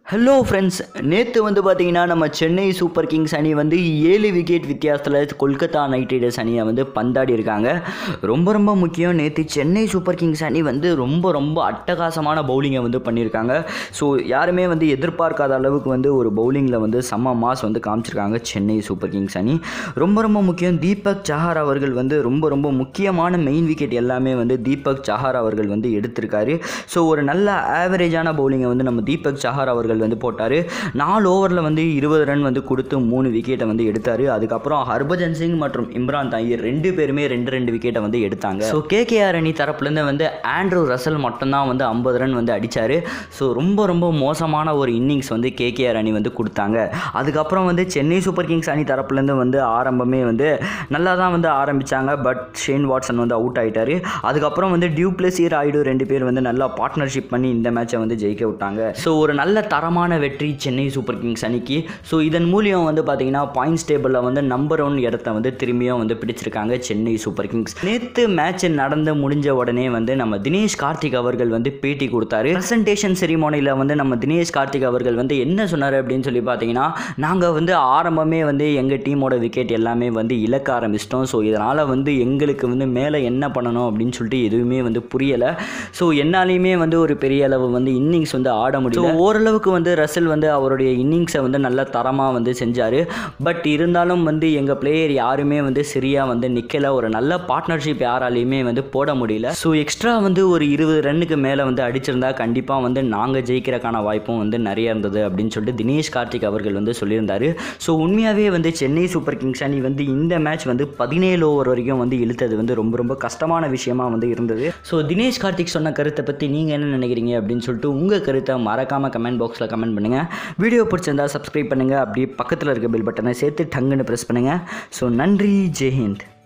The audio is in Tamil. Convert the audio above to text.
ஹலோ ஃப்ரெண்ட்ஸ் நேற்று வந்து பார்த்தீங்கன்னா நம்ம சென்னை சூப்பர் கிங்ஸ் அணி வந்து ஏழு விக்கெட் வித்தியாசத்தில் கொல்கத்தா நைட் ரைடர்ஸ் அணியை வந்து பந்தாடி இருக்காங்க ரொம்ப ரொம்ப முக்கியம் நேற்று சென்னை சூப்பர் கிங்ஸ் அணி வந்து ரொம்ப ரொம்ப அட்டகாசமான பவுலிங்கை வந்து பண்ணியிருக்காங்க ஸோ யாருமே வந்து எதிர்பார்க்காத அளவுக்கு வந்து ஒரு பவுலிங்கில் வந்து செம்ம மாஸ் வந்து காமிச்சிருக்காங்க சென்னை சூப்பர் கிங்ஸ் அணி ரொம்ப ரொம்ப முக்கியம் தீபக் சஹார் அவர்கள் வந்து ரொம்ப ரொம்ப முக்கியமான மெயின் விக்கெட் எல்லாமே வந்து தீபக் சஹார் அவர்கள் வந்து எடுத்திருக்காரு ஸோ ஒரு நல்ல ஆவரேஜான பவுலிங்கை வந்து நம்ம தீபக் சஹார் அவர்கள் வந்து போட்டார் நாலு ஓவரில் வந்து இருபது ரன் வந்து கொடுத்து மூணு விக்கெட்டை வந்து எடுத்தார் அதுக்கப்புறம் ஹர்பஜன் சிங் மற்றும் இம்ரான் தாயிர் ரெண்டு பேருமே ரெண்டு ரெண்டு விக்கெட்டை வந்து எடுத்தாங்க ஸோ கேகேஆர் அணி தரப்புலேருந்து வந்து ஆண்ட்ரூ ரசல் மட்டும்தான் வந்து ஐம்பது ரன் வந்து அடித்தார் ஸோ ரொம்ப ரொம்ப மோசமான ஒரு இன்னிங்ஸ் வந்து கேகேஆர் அணி வந்து கொடுத்தாங்க அதுக்கப்புறம் வந்து சென்னை சூப்பர் கிங்ஸ் அணி தரப்புலேருந்து வந்து ஆரம்பமே வந்து நல்லா தான் வந்து ஆரம்பித்தாங்க பட் ஷேன் வாட்சன் வந்து அவுட் ஆகிட்டார் அதுக்கப்புறம் வந்து டியூப்ளசி ராய்டு ரெண்டு பேர் வந்து நல்லா பார்ட்னர்ஷிப் பண்ணி இந்த மேட்சை வந்து ஜெயிக்க விட்டாங்க ஸோ ஒரு நல்ல தரமான வெற்றி சென்னை சூப்பர் கிங்ஸ் அணிக்கு ஸோ இதன் மூலியம் வந்து பார்த்தீங்கன்னா பாயிண்ட்ஸ் டேபிளில் வந்து நம்பர் ஒன் இடத்த வந்து திரும்பியும் வந்து பிடிச்சிருக்காங்க சென்னை சூப்பர் கிங்ஸ் நேற்று மேட்ச் நடந்து முடிஞ்ச உடனே வந்து நம்ம தினேஷ் கார்த்திக் அவர்கள் வந்து பேட்டி கொடுத்தாரு ப்ரெசன்டேஷன் செரிமோனியில் வந்து நம்ம தினேஷ் கார்த்திக் அவர்கள் வந்து என்ன சொன்னார் அப்படின்னு சொல்லி பார்த்தீங்கன்னா நாங்கள் வந்து ஆரம்பமே வந்து எங்கள் டீமோட விக்கெட் எல்லாமே வந்து இழக்க ஆரம்பிச்சிட்டோம் ஸோ இதனால் வந்து எங்களுக்கு வந்து மேலே என்ன பண்ணணும் அப்படின்னு சொல்லிட்டு எதுவுமே வந்து புரியலை ஸோ என்னாலையுமே வந்து ஒரு பெரிய அளவு வந்து இன்னிங்ஸ் வந்து ஆட முடியும் ஓரளவுக்கு வந்து ரசல் வந்து அவருடைய இன்னிங்ஸை வந்து நல்ல தரமாக வந்து செஞ்சார் பட் இருந்தாலும் வந்து எங்கள் பிளேயர் யாருமே வந்து சரியாக வந்து நிற்கல ஒரு நல்ல பார்ட்னர்ஷிப் யாராலையுமே வந்து போட முடியல ஸோ எக்ஸ்ட்ரா வந்து ஒரு இருபது ரன்னுக்கு மேலே வந்து அடிச்சிருந்தா கண்டிப்பாக வந்து நாங்கள் ஜெயிக்கிறக்கான வாய்ப்பும் வந்து நிறைய இருந்தது அப்படின்னு சொல்லிட்டு தினேஷ் கார்த்திக் அவர்கள் வந்து சொல்லியிருந்தார் ஸோ உண்மையாகவே வந்து சென்னை சூப்பர் கிங்ஸ் அணி வந்து இந்த மேட்ச் வந்து பதினேழு ஓவர் வரைக்கும் வந்து இழுத்தது வந்து ரொம்ப ரொம்ப கஷ்டமான விஷயமா வந்து இருந்தது ஸோ தினேஷ் கார்த்திக் சொன்ன கருத்தை பற்றி நீங்கள் என்ன நினைக்கிறீங்க அப்படின்னு சொல்லிட்டு உங்கள் கருத்தை மறக்காமல் கமெண்ட் பாக்ஸில் கமெண்ட் பண்ணுங்கள் வீடியோ பிடிச்சிருந்தா சப்ஸ்கிரைப் பண்ணுங்கள் அப்படியே பக்கத்தில் இருக்க பெல் பட்டனை சேர்த்து டங்குன்னு ப்ரெஸ் பண்ணுங்கள் ஸோ நன்றி ஜெய்ஹிந்த்